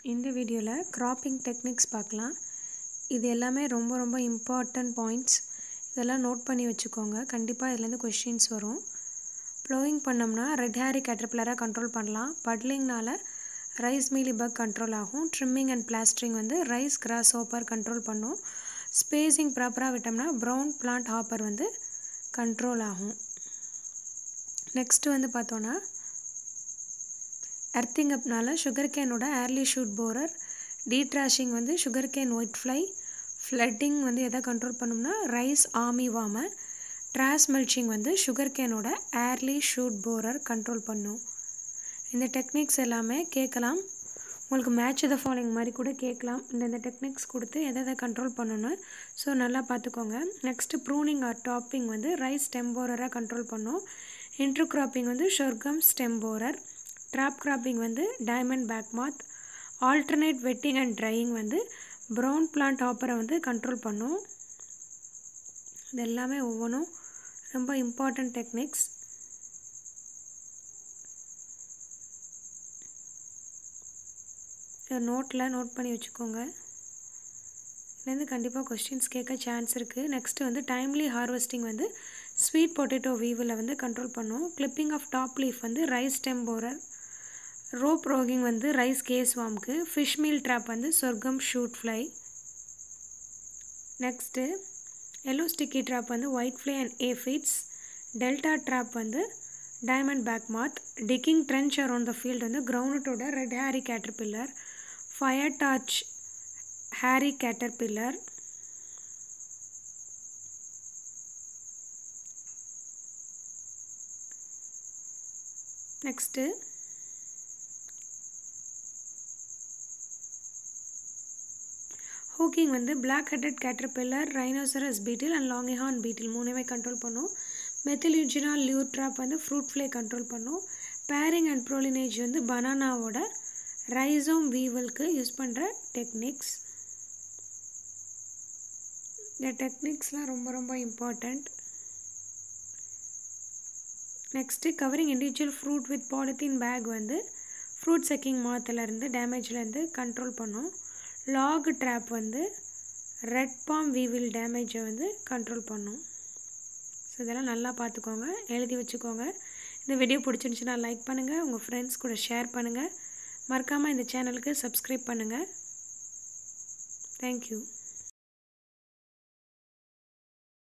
இந்த வீடியோவில் cropping techniques பார்க்கலாம் இது எல்லாமே ரொம்ப ரொம்ப இம்பார்ட்டன்ட் பாயிண்ட்ஸ் இதெல்லாம் நோட் பண்ணி வச்சுக்கோங்க கண்டிப்பாக இதுலேருந்து கொஷின்ஸ் வரும் ப்ளோயிங் பண்ணோம்னா ரெட் ஹேரி கேட்டர்பில்லராக கண்ட்ரோல் பண்ணலாம் பட்லிங்னால ரைஸ் மீலி பக் கண்ட்ரோல் ஆகும் ட்ரிம்மிங் அண்ட் பிளாஸ்டரிங் வந்து ரைஸ் கிராஸ் ஹாப்பர் கண்ட்ரோல் பண்ணும் ஸ்பேஸிங் ப்ராப்பராக விட்டோம்னா ப்ரௌன் பிளான்ட் ஹாப்பர் வந்து கண்ட்ரோல் ஆகும் நெக்ஸ்ட்டு வந்து பார்த்தோன்னா எர்த்திங் அப்னால சுகர் கேனோட ஏர்லி ஷூட் போரர் டீட்ராஷிங் வந்து sugarcane whitefly flooding வந்து எதை கண்ட்ரோல் பண்ணும்னா ரைஸ் ஆமி வாம ட்ராஸ் மெல்ச்சிங் வந்து சுகர் கேனோட ஏர்லி ஷூட் போரர் கண்ட்ரோல் பண்ணும் இந்த டெக்னிக்ஸ் எல்லாமே கேட்கலாம் உங்களுக்கு மேட்ச் த ஃபாலோயிங் மாதிரி கூட கேட்கலாம் இந்த இந்த டெக்னிக்ஸ் கொடுத்து எதை எதை கண்ட்ரோல் பண்ணணும் ஸோ நல்லா பார்த்துக்கோங்க நெக்ஸ்ட்டு ப்ரூனிங் ஆர் டாப்பிங் வந்து ரைஸ் டெம்போரராக கண்ட்ரோல் பண்ணும் இன்ட்ரு கிராப்பிங் வந்து ஷொர்கம் ஸ்டெம்போரர் ட்ராப் கிராப்பிங் வந்து diamond back moth alternate wetting and drying வந்து ப்ரௌன் பிளான்ட் ஆப்பரை வந்து கண்ட்ரோல் பண்ணும் இது எல்லாமே ஒவ்வொன்றும் ரொம்ப இம்பார்ட்டண்ட் டெக்னிக்ஸ் நோட்டில் நோட் பண்ணி வச்சுக்கோங்க இதுலேருந்து கண்டிப்பாக கொஸ்டின்ஸ் கேட்க சான்ஸ் இருக்குது நெக்ஸ்ட்டு வந்து டைம்லி ஹார்வெஸ்டிங் வந்து ஸ்வீட் பொட்டேட்டோ வீவில் வந்து கண்ட்ரோல் பண்ணும் கிளிப்பிங் ஆஃப் டாப் லீஃப் வந்து ரைஸ் டெம்போரர் ரோப் ரோகிங் வந்து ரைஸ் கேஸ் வாம்க்கு ஃபிஷ் மீல் ட்ராப் வந்து sorghum shoot fly next yellow sticky trap வந்து white fly and aphids delta trap வந்து diamond back moth digging trench around the field வந்து கிரவுண்டோட red hairy caterpillar fire torch hairy caterpillar next hooking வந்து black headed caterpillar rhinoceros beetle and longhorn beetle மூணுமே control பண்ணும் methyl eugenol lure trap வந்து fruit fly control பண்ணும் paring and pralinage வந்து பனானாவோட rhizome வீவலுக்கு யூஸ் பண்ணுற டெக்னிக்ஸ் இந்த டெக்னிக்ஸ்லாம் ரொம்ப ரொம்ப important next covering individual fruit with polythene bag வந்து ஃப்ரூட் செக்கிங் மாத்துலேருந்து டேமேஜ்லேருந்து கண்ட்ரோல் பண்ணும் லாக் ட்ராப் வந்து ரெட் பாம் வீவில் டேமேஜை வந்து கண்ட்ரோல் பண்ணும் ஸோ இதெல்லாம் நல்லா பார்த்துக்கோங்க எழுதி வச்சுக்கோங்க இந்த வீடியோ பிடிச்சிருந்துச்சுன்னா லைக் பண்ணுங்கள் உங்கள் ஃப்ரெண்ட்ஸ் கூட ஷேர் பண்ணுங்கள் மறக்காமல் இந்த சேனலுக்கு சப்ஸ்கிரைப் பண்ணுங்கள் தேங்க்யூ